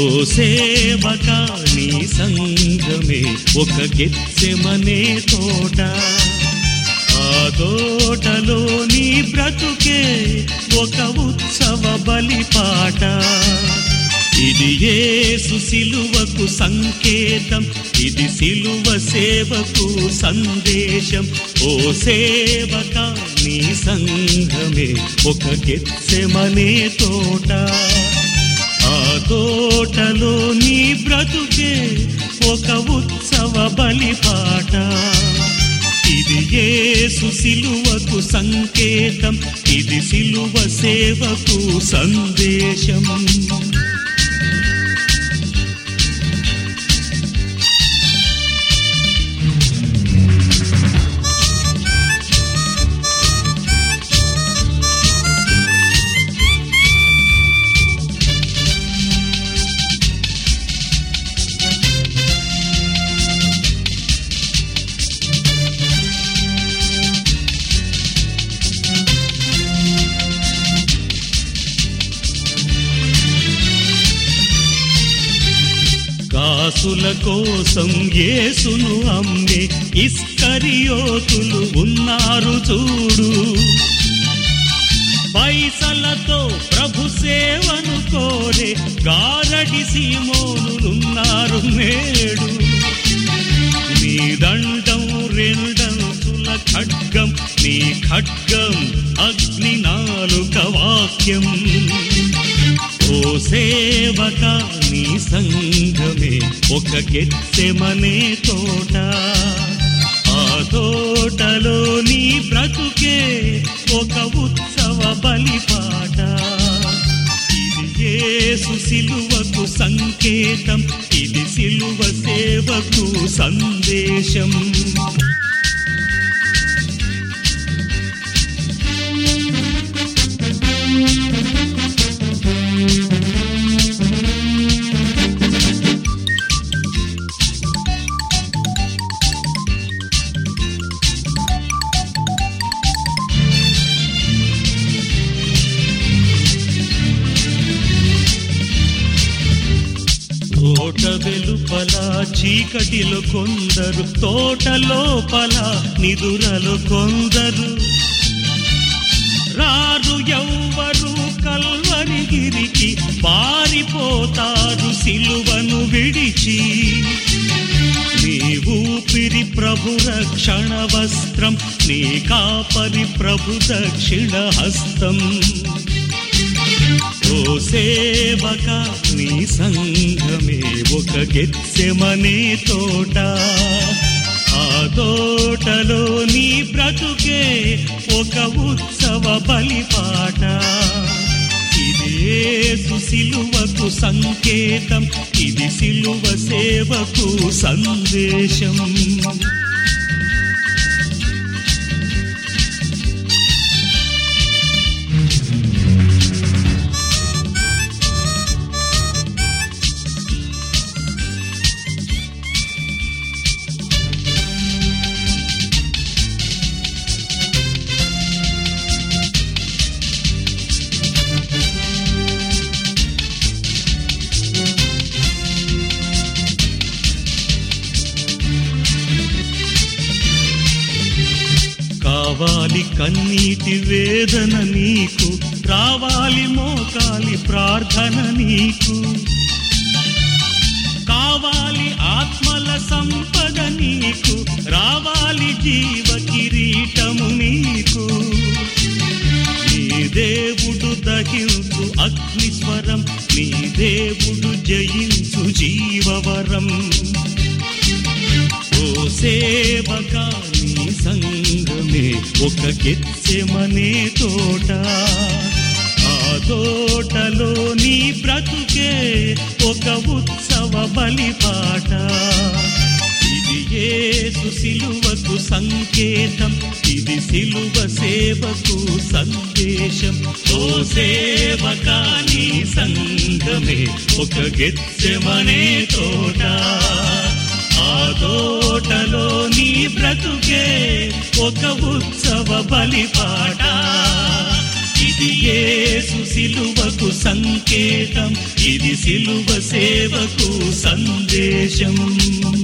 ఓ సేవక నీ సంఘమే ఒక గెత్సెమనే తోట ఆ తోటలో నీ బ్రతుకే ఒక ఉత్సవ బలిపాట ఇది యేసు సిలువకు సంకేతం ఇది సిలువ సేవకు సందేశం ఓ సేవక నీ సంఘమే ఒక గెత్సెమనే తోట ఆ తోటలో నీ బ్రతుకే ఒక ఉత్సవ బలిపాట ఇది యేసు సిలువకు సంకేతం ఇది సిలువ సేవకు సందేశం కాసుల కోసం యేసును అమ్మే ఇస్కరియోతులు ఉన్నారు చూడు పైసలతో ప్రభు సేవను కోరే గారడి సీమోనులున్నారు నేడు నీ దండం రెండంతుల ఖడ్గం నీ ఖడ్గం అగ్ని నాలుక వాక్యం ఓ సేవక నీ సంఘమే ఒక గెత్తెమనే తోట ఆ తోటలో నీ బ్రతుకే ఒక ఉత్సవ బలిపాట ఇది యేసు సిలువకు సంకేతం ఇది సిలువ సేవకు సందేశం తోట వెలుపల చీకటిలో కొందరు తోట లోపల నిదురలు కొందరు రారు ఎవ్వరు కల్వరిగిరికి పారిపోతారు సిలువను విడిచి నీ ఊపిరి ప్రభు రక్షణ వస్త్రం నీ కాపరి ప్రభు దక్షిణ హస్తం ఓ సేవక నీ సంఘమే ఒక గెత్సెమనే తోట ఆ తోటలో నీ బ్రతుకే ఒక ఉత్సవ బలిపాట ఇది యేసు సిలువకు సంకేతం ఇది సిలువ సేవకు సందేశం కావాలి కన్నీటి వేదన నీకు రావాలి మోకాలి ప్రార్థన నీకు కావాలి ఆత్మల సంపద నీకు రావాలి జీవ కిరీటము నీకు నీ దేవుడు దహించు అగ్నిస్వరం నీ దేవుడు జయించు జీవవరం ఓ సేవక నీ సంగమే ఒక గెత్సెమనే తోట ఆ తోటలో నీ బ్రతుకే ఒక ఉత్సవ బలిపాట ఇది యేసు సిలువకు సంకేతం ఇది సిలువ సేవకు సందేశం ఓ సేవక నీ సంగమే ఒక గెత్సెమనే తోట ఆ తోటలో నీ బ్రతుకే ఒక ఉత్సవ బలిపాట ఇది ఇది యేసు సిలువకు సంకేతం ఇది సిలువ సేవకు సందేశం